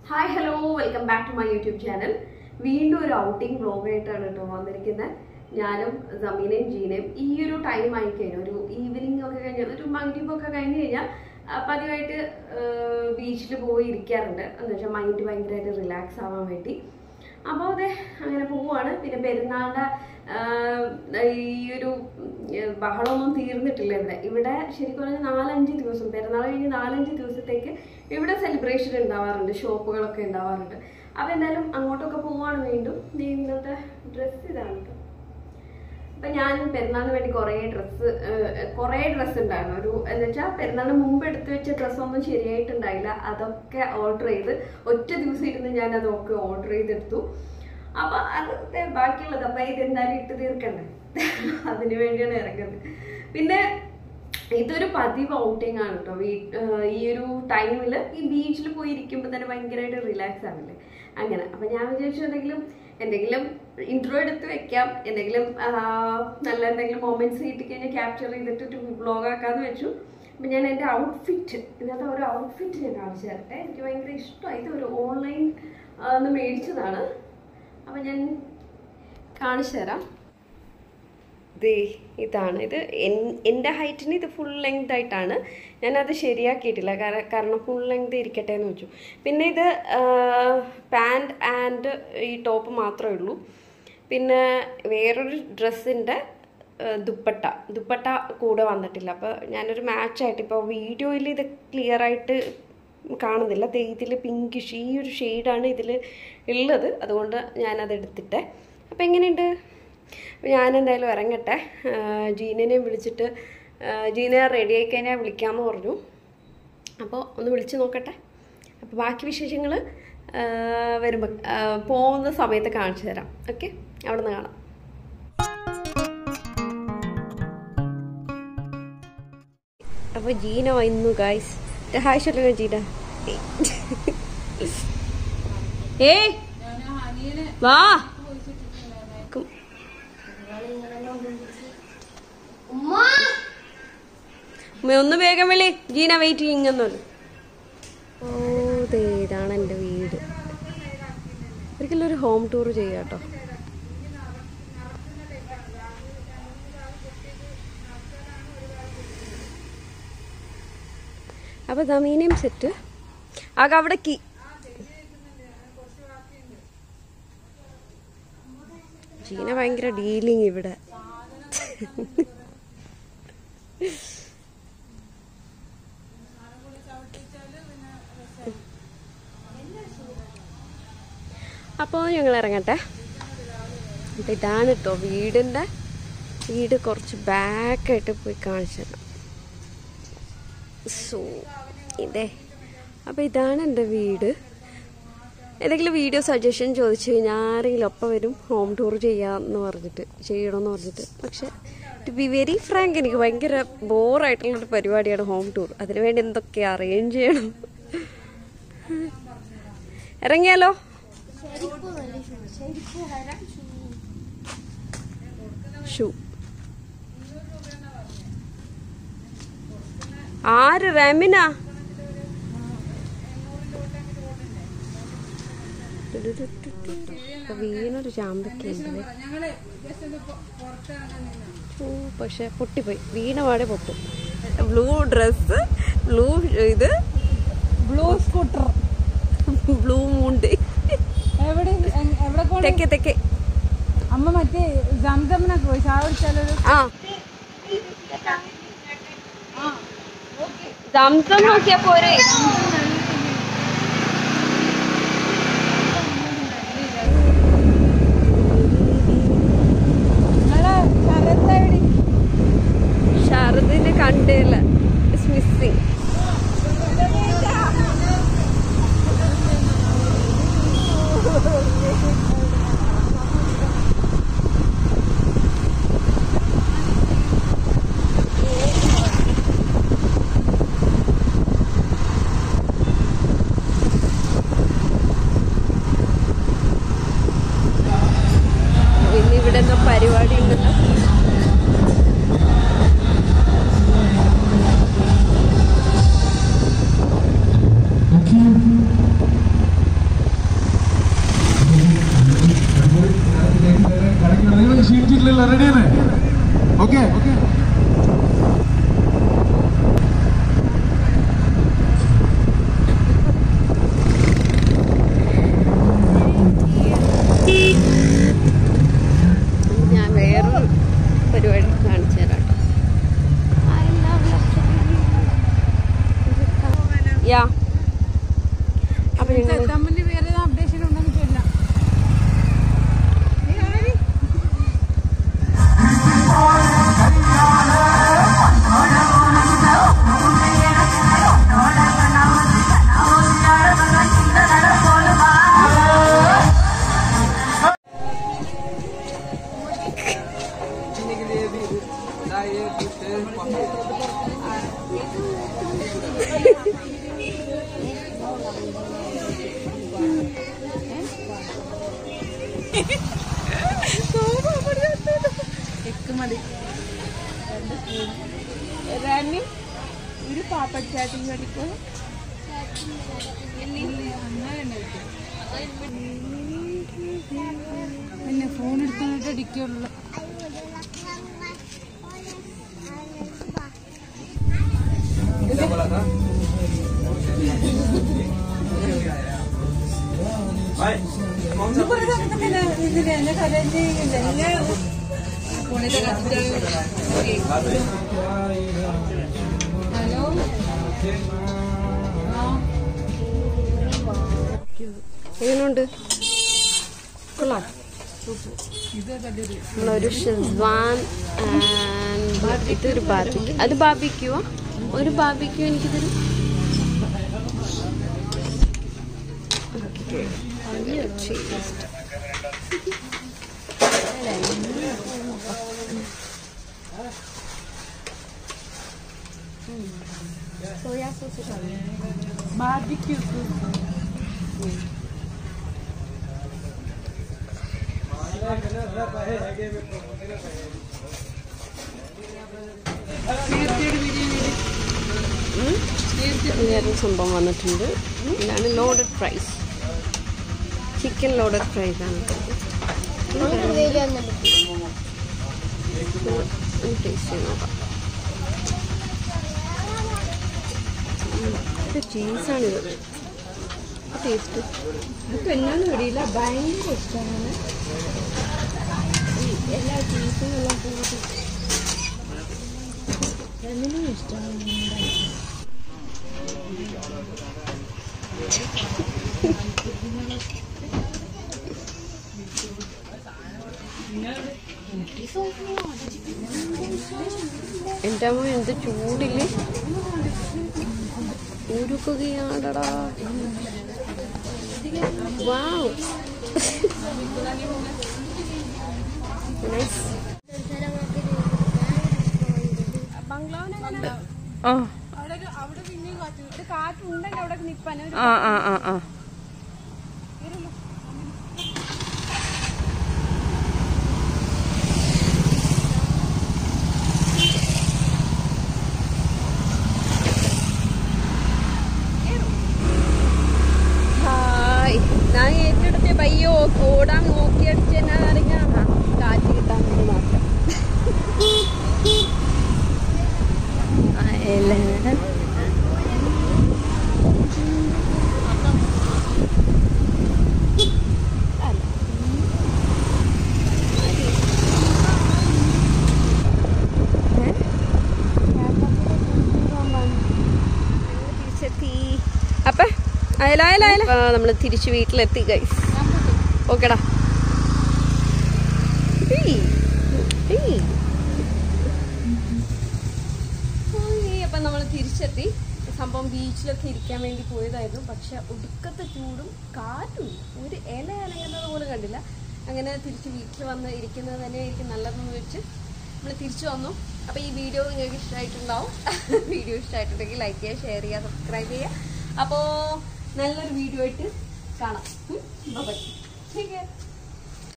hi hello welcome back to my YouTube channel വീണ്ടും ഒരു outing വ്ലോഗായിട്ടാണ് കേട്ടോ വന്നിരിക്കുന്നത് ഞാനും സമീനയും ജീനയും ഈ ഒരു ടൈം ആയി കഴിഞ്ഞു ഒരു ഈവനിങ് ഒക്കെ കഴിഞ്ഞാൽ ഒരു മൈൻഡിപ്പ് ഒക്കെ കഴിഞ്ഞ് കഴിഞ്ഞാൽ ആ, പതിവായിട്ട് ബീച്ചിൽ പോയി ഇരിക്കാറുണ്ട് എന്ന് വെച്ചാൽ മൈൻഡ് ഭയങ്കരമായിട്ട് റിലാക്സ് ആവാൻ വേണ്ടി അപ്പോൾ അതെ അങ്ങനെ പോവുകയാണ് പിന്നെ പെരുന്നാളിൻ്റെ ഈ ഒരു ഉം, ബഹളമൊന്നും തീർന്നിട്ടില്ല ഇവിടെ ഇവിടെ ശരിക്കും പറഞ്ഞാൽ നാലഞ്ച് ദിവസം പെരുന്നാൾ കഴിഞ്ഞ് നാലഞ്ച് ദിവസത്തേക്ക് ഇവിടെ സെലിബ്രേഷൻ ഉണ്ടാവാറുണ്ട് ഷോപ്പുകളൊക്കെ ഉണ്ടാവാറുണ്ട് അപ്പോൾ എന്തായാലും അങ്ങോട്ടൊക്കെ പോവാണ് വീണ്ടും ദേ ഇന്നത്തെ ഡ്രസ്സ് ഇതാണ് കേട്ടോ അപ്പൊ ഞാൻ പെരുന്നാളിന് വേണ്ടി കുറേ ഡ്രസ്സ് കുറേ ഡ്രസ്സ് ഉണ്ടായിരുന്നു ഒരു എന്ന് വെച്ചാൽ പെരുന്നാളിന് മുമ്പ് എടുത്തു വെച്ച ഡ്രസ്സൊന്നും ശരിയായിട്ടുണ്ടായില്ല അതൊക്കെ ഓർഡർ ചെയ്ത് ഒറ്റ ദിവസം ഇരുന്ന് ഞാൻ അതൊക്കെ ഓർഡർ ചെയ്തെടുത്തു അപ്പൊ അത് ദേ ബാക്കിയുള്ളത് അപ്പൊ ഇത് എന്തായാലും ഇട്ട് തീർക്കണ്ടേ അതിനു വേണ്ടിയാണ് ഇറങ്ങുന്നത് പിന്നെ ഇതൊരു പതിവ് ഔട്ടിംഗ് ആണ് കേട്ടോ വീ ഏഹ് ഈ ഒരു ടൈമിൽ ഈ ബീച്ചിൽ പോയി ഇരിക്കുമ്പോൾ തന്നെ ഭയങ്കരമായിട്ട് റിലാക്സ് ആവില്ലേ അങ്ങനെ അപ്പം ഞാൻ വിചാരിച്ചു എന്തെങ്കിലും എന്തെങ്കിലും ഇൻട്രോ എടുത്ത് വെക്കാം എന്തെങ്കിലും ആ, നല്ല എന്തെങ്കിലും മൊമെന്റ്സ് കിട്ടിക്കഴിഞ്ഞാൽ ക്യാപ്ചർ ചെയ്തിട്ട് വ്ളോഗ് ആക്കാന്ന് വെച്ചു അപ്പം ഞാൻ എൻ്റെ ഔട്ട്ഫിറ്റ് ഇന്നത്തെ ഒരു ഔട്ട്ഫിറ്റ് ഞാൻ കാണിച്ചു തരട്ടെ എനിക്ക് ഭയങ്കര ഇഷ്ടമായി ഇത് ഒരു ഓൺലൈൻ ഒന്ന് മേടിച്ചതാണ് അപ്പം ഞാൻ കാണിച്ചു തരാം ദേ ഇതാണ് ഇത് എൻ- എൻ്റെ ഹൈറ്റിന് ഇത് ഫുൾ ലെങ്ത് ആയിട്ടാണ് ഞാനത് ശരിയാക്കിയിട്ടില്ല കാരണം കാരണം ഫുൾ ലെങ്ത് ഇരിക്കട്ടെ എന്ന് വെച്ചു പിന്നെ ഇത് പാൻറ് ആൻഡ് ഈ ടോപ്പ് മാത്രമേ ഉള്ളൂ പിന്നെ വേറൊരു ഡ്രസ്സിൻ്റെ ദുപ്പട്ട ദുപ്പട്ട കൂടെ വന്നിട്ടില്ല അപ്പോൾ ഞാനൊരു മാച്ചായിട്ട് ഇപ്പോൾ വീഡിയോയിൽ ഇത് ക്ലിയർ ആയിട്ട് കാണുന്നില്ല ദേ ഇതിൽ പിങ്കിഷ് ഈ ഒരു ഷെയ്ഡാണ് ഇതിൽ ഉള്ളത് അതുകൊണ്ട് ഞാനത് എടുത്തിട്ടെ അപ്പോൾ എങ്ങനെയുണ്ട് അപ്പോൾ ഞാൻ എന്തായാലും ഇറങ്ങട്ടെ ആ, ജീനനെയും വിളിച്ചിട്ട് ആ, ജീന റെഡി ആയി കഴിഞ്ഞാൽ വിളിക്കാമെന്ന് പറഞ്ഞു അപ്പോൾ ഒന്ന് വിളിച്ച് നോക്കട്ടെ അപ്പോൾ ബാക്കി വിശേഷങ്ങൾ വരുമ്പോൾ പോകുന്ന സമയത്ത് കാണിച്ചു തരാം ഓക്കെ അവിടെ നിന്ന് കാണാം അപ്പോൾ ജീന വന്നു ഗായ്സ് ഹായ് ചൊല്ലുക ജീന ഏ വാ കും- ഉമ്മ ഒന്ന് വേഗം വിളി ജീന വെയിറ്റ് ചെയ്യുന്നല്ലോ ഓ ദേ ഇതാണ് എൻ്റെ വീട് ഒരിക്കലും ഒരു ഹോം ടൂർ ചെയ്യാം കേട്ടോ അപ്പൊ ദമീനയും സെറ്റ് ആകെ അവിടേക്ക് ജീന ഭയങ്കര ഡീലിങ് ഇവിടെ അപ്പോൾ ഞങ്ങൾ ഇറങ്ങട്ടെ അപ്പം ഇതാണ് കേട്ടോ വീടിൻ്റെ വീട് കുറച്ച് ബാക്കായിട്ട് പോയി കാണിച്ചു തരാം സോ ഇതേ അപ്പോൾ ഇതാണ് എൻ്റെ വീട് എന്തെങ്കിലും വീഡിയോ സജഷൻ ചോദിച്ചു കഴിഞ്ഞാൽ ആരെങ്കിലും ഒപ്പം വരും ഹോം ടൂർ ചെയ്യാമെന്ന് പറഞ്ഞിട്ട് ചെയ്യണമെന്ന് പറഞ്ഞിട്ട് പക്ഷെ ടു ബി വെരി ഫ്രാങ്ക് എനിക്ക് ഭയങ്കര ബോറായിട്ടുള്ളൊരു പരിപാടിയാണ് ഹോം ടൂർ അതിനുവേണ്ടി എന്തൊക്കെ അറേഞ്ച് ചെയ്യണം ഇറങ്ങിയാലോ ഷൂ ആര് റെമിന വീണൊരു ചാമ്പക്കുണ്ട് ഓ പക്ഷെ പൊട്ടിപ്പോയി വീണ പാടെ പൊട്ടും ബ്ലൂ ഡ്രസ് ബ്ലൂ ഇത് ബ്ലൂ സ്കൂട്ടർ ബ്ലൂ മൂണ്ട് എവിടെ എ- എവിടെ കൊണ്ട് തെക്കെ തെക്കെ അമ്മ മറ്റേ സംസമിനൊക്കെ പോയി ചായ കുടിച്ചാലൊരു ആ സംസം നോക്കിയാ പോരെ നിങ്ങളെ ശരത്ത് എവിടെ ഷാരദിനെ കണ്ടില്ല മിസ്സിങ് ഞങ്ങൾ തമ്മിൽ വേറെ അപ്ഡേഷൻ ഉണ്ടെന്ന് ചൊല്ലാം മതി റാണി ഒരു പാപ്പട് ചാറ്റിങ് കടിക്കോ പിന്നെ ഫോൺ എടുത്തിട്ട് അടിക്കുള്ളൂ ഹലോ എങ്ങനെയുണ്ട് കൊള്ളാം നമ്മളൊരു ഷെസ്വാൻ ആൻഡ് ഇതൊരു ബാർബിക്യൂ അത് ബാർബിക്യൂവാ ഒരു ബാർബിക്യൂ എനിക്ക് തരും സോയാ സോസ് ബാർബിക്യൂ വേറെ സംഭവം വന്നിട്ടുണ്ട് ഇതാണ് loaded fries chicken loaded fries ആണ് ടേസ്റ്റ് ചെയ്ത് നോക്കാം ഇത് ചീസാണിത് ടേസ്റ്റ് ഇതൊക്കെ എന്നാന്ന് പിടിയില്ല ഭയങ്കര ഇഷ്ടമാണ് ഈ എല്ലാ ചീസും എല്ലാം കൂടി എല്ലാം ഇഷ്ടമാണ് എൻ്റെ അമ്മ എന്ത് ചൂടില്ലേ ഉരുക്കുകയാണടാ വാവ് നൈസ് ആ അവിടെ ഒരു- അവിടെ പിന്നെയും കാറ്റ് ഒരു കാറ്റുണ്ടെങ്കിൽ അവിടെ നിൽപ്പാൻ ഒരു ആ ആ ആ ആ ഹായ് ഞാൻ ഏറ്റെടുത്ത പയ്യോ ഓടാൻ നോക്കിയടിച്ച് എന്നാ അറിയാം കാറ്റ് കിട്ടാൻ വേണ്ടി മാത്രം അയല അപ്പൊ അയല അയല അയല നമ്മൾ തിരിച്ച് വീട്ടിലെത്തി ഗൈസ് ഓക്കെടാ അപ്പൊ നമ്മൾ തിരിച്ചെത്തി സംഭവം ബീച്ചിലൊക്കെ ഇരിക്കാൻ വേണ്ടി പോയതായിരുന്നു പക്ഷെ ഒടുക്കത്തെ ചൂടും കാറ്റും ഒരു ഇല അനങ്ങുന്നത് പോലും കണ്ടില്ല അങ്ങനെ തിരിച്ച് വീട്ടിൽ വന്ന് ഇരിക്കുന്നത് തന്നെയായിരിക്കും നല്ലതെന്ന് വെച്ച് നമ്മൾ തിരിച്ചു വന്നു അപ്പോൾ ഈ വീഡിയോ നിങ്ങൾക്ക് ഇഷ്ടമായിട്ടുണ്ടാവും വീഡിയോ ഇഷ്ടമായിട്ടുണ്ടെങ്കിൽ ലൈക്ക് ചെയ്യുക ഷെയർ ചെയ്യുക സബ്സ്ക്രൈബ് ചെയ്യുക അപ്പോൾ നല്ലൊരു വീഡിയോ ആയിട്ട് കാണാം ബൈ